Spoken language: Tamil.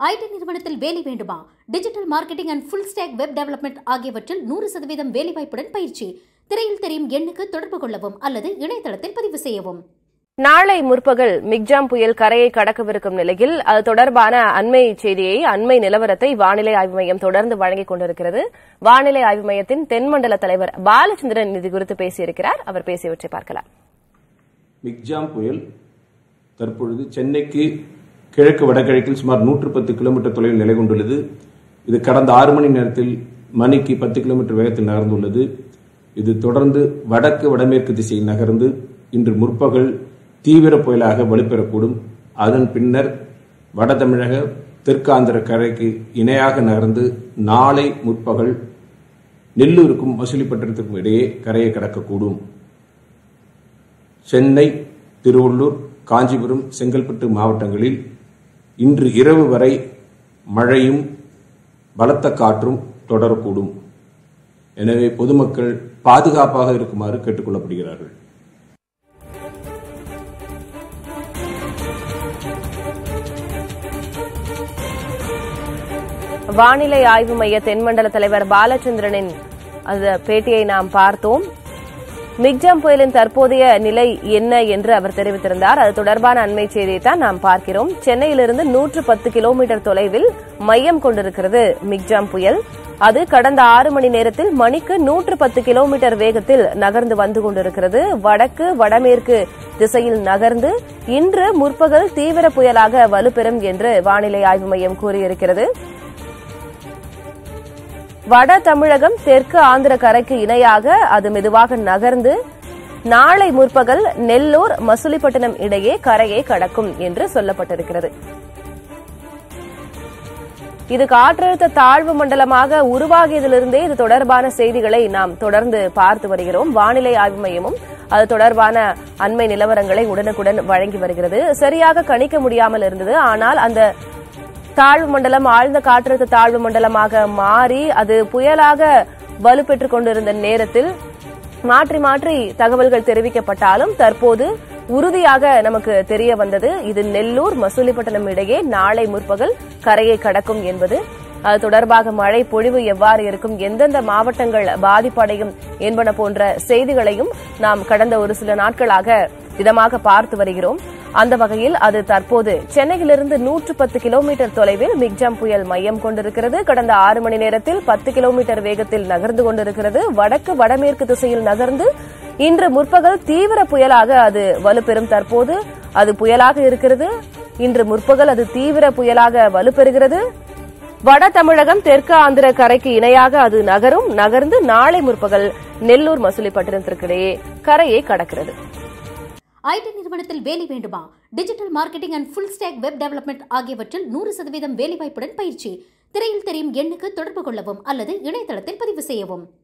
ஐடி நிறுவனத்தில் வேலை வேண்டுமா digital marketing and full stack web development ஆகியவற்றில் நூறு சதவீதம் வேலைவாய்ப்புடன் பயிற்சி திரையில் தெரியும் எண்ணுக்கு தொடர்பு கொள்ளவும் அல்லது இணையதளத்தில் பதிவு செய்யவும் நாளை முற்பகல் மிக்ஜாம் புயல் கரையை கடக்கவிருக்கும் நிலையில் அது தொடர்பான அண்மை செய்தியை அண்மை நிலவரத்தை வானிலை ஆய்வு மையம் தொடர்ந்து வழங்கிக் கொண்டிருக்கிறது வானிலை ஆய்வு மையத்தின் தென்மண்டல தலைவர் பாலச்சந்திரன் இது குறித்து பேசியிருக்கிறார் அவர் பேசியவற்றை பார்க்கலாம் மிக்ஜாம் புயல் தற்பொழுது சென்னைக்கு கிழக்கு வடகிழக்கில் சுமார் நூற்று பத்து கிலோமீட்டர் தொலைவில் நிலை கொண்டுள்ளது இது கடந்த ஆறு மணி நேரத்தில் மணிக்கு பத்து கிலோமீட்டர் வேகத்தில் நகர்ந்துள்ளது இது தொடர்ந்து வடக்கு வடமேற்கு திசையில் நகர்ந்து இன்று முற்பகல் தீவிர புயலாக வலுப்பெறக்கூடும் அதன் பின்னர் வட தமிழக தெற்காந்திர கரைக்கு இணையாக நகர்ந்து நாளை முற்பகல் நெல்லூருக்கும் மசூலிப்பட்டினத்திற்கும் இடையே கரையை கடக்கக்கூடும் சென்னை திருவள்ளூர் காஞ்சிபுரம் செங்கல்பட்டு மாவட்டங்களில் இன்று இரவு வரை மழையும் பலத்த காற்றும் தொடரக்கூடும் எனவே பொதுமக்கள் பாதுகாப்பாக இருக்குமாறு கேட்டுக்கொள்ளப்படுகிறார்கள் வானிலை ஆய்வு மைய தென்மண்டல தலைவர் பாலச்சந்திரனின் அந்த பேட்டியை நாம் பார்த்தோம் மிக்ஜாம் புயலின் தற்போதைய நிலை என்ன என்று அவர் தெரிவித்திருந்தார் அது தொடர்பான அண்மை செய்தியை தான் நாம் பார்க்கிறோம் சென்னையிலிருந்து நூற்று பத்து கிலோமீட்டர் தொலைவில் மையம் கொண்டிருக்கிறது மிக்ஜாம் புயல் அது கடந்த ஆறு மணி நேரத்தில் மணிக்கு நூற்று பத்து கிலோமீட்டர் வேகத்தில் நகர்ந்து வந்து கொண்டிருக்கிறது வடக்கு வடமேற்கு திசையில் நகர்ந்து இன்று முற்பகல் தீவிர புயலாக வலுப்பெறும் என்று வானிலை ஆய்வு மையம் கூறியிருக்கிறது வட தமிழகம் தெற்கு ஆந்திர கரைக்கு இணையாக அது மெதுவாக நகர்ந்து நாளை முற்பகல் நெல்லூர் மசுலிப்பட்டினம் இடையே கரையை கடக்கும் என்று சொல்லப்பட்டிருக்கிறது இது காற்றழுத்த தாழ்வு மண்டலமாக உருவாகியதிலிருந்தே இது தொடர்பான செய்திகளை நாம் தொடர்ந்து பார்த்து வருகிறோம் வானிலை ஆய்வு மையமும் அது தொடர்பான அண்மை நிலவரங்களை உடனுக்குடன் வழங்கி வருகிறது சரியாக கணிக்க முடியாமல் இருந்தது ஆனால் அந்த தாழ்வு மண்டலம் ஆழ்ந்த காற்றழுத்த தாழ்வு மண்டலமாக மாறி அது புயலாக வலுப்பெற்றுக் கொண்டிருந்த நேரத்தில் மாற்றி மாற்றி தகவல்கள் தெரிவிக்கப்பட்டாலும் தற்போது உறுதியாக நமக்கு தெரிய வந்தது இது நெல்லூர் மசூலிப்பட்டினம் இடையே நாளை முற்பகல் கரையை கடக்கும் என்பது அது தொடர்பாக மழை பொழிவு எவ்வாறு இருக்கும் எந்தெந்த மாவட்டங்கள் பாதிப்படையும் என்பன போன்ற செய்திகளையும் நாம் கடந்த ஒரு சில நாட்களாக இதமாக பார்த்து வருகிறோம் அந்த வகையில் அது தற்போது சென்னையிலிருந்து நூற்று பத்து கிலோமீட்டர் தொலைவில் மிக்ஜாம் புயல் மையம் கொண்டிருக்கிறது கடந்த ஆறு மணி நேரத்தில் பத்து கிலோமீட்டர் வேகத்தில் நகர்ந்து கொண்டிருக்கிறது வடக்கு வடமேற்கு திசையில் நகர்ந்து இன்று முற்பகல் தீவிர புயலாக அது வலுப்பெறும் தற்போது அது புயலாக இருக்கிறது இன்று முற்பகல் அது தீவிர புயலாக வலுப்பெறுகிறது வட தமிழகம் தெற்கு ஆந்திர கரைக்கு இணையாக அது நகரும் நகர்ந்து நாளை முற்பகல் நெல்லூர் மசூலிப்பட்டினத்திற்கிடையே கரையை கடக்கிறது ஐடி நிறுவனத்தில் வேலை வேண்டுமா digital marketing and full stack web development ஆகியவற்றில் நூறு சதவீதம் வேலைவாய்ப்புடன் பயிற்சி திரையில் தெரியும் எண்ணுக்கு தொடர்பு கொள்ளவும் அல்லது இணையதளத்தில் பதிவு செய்யவும்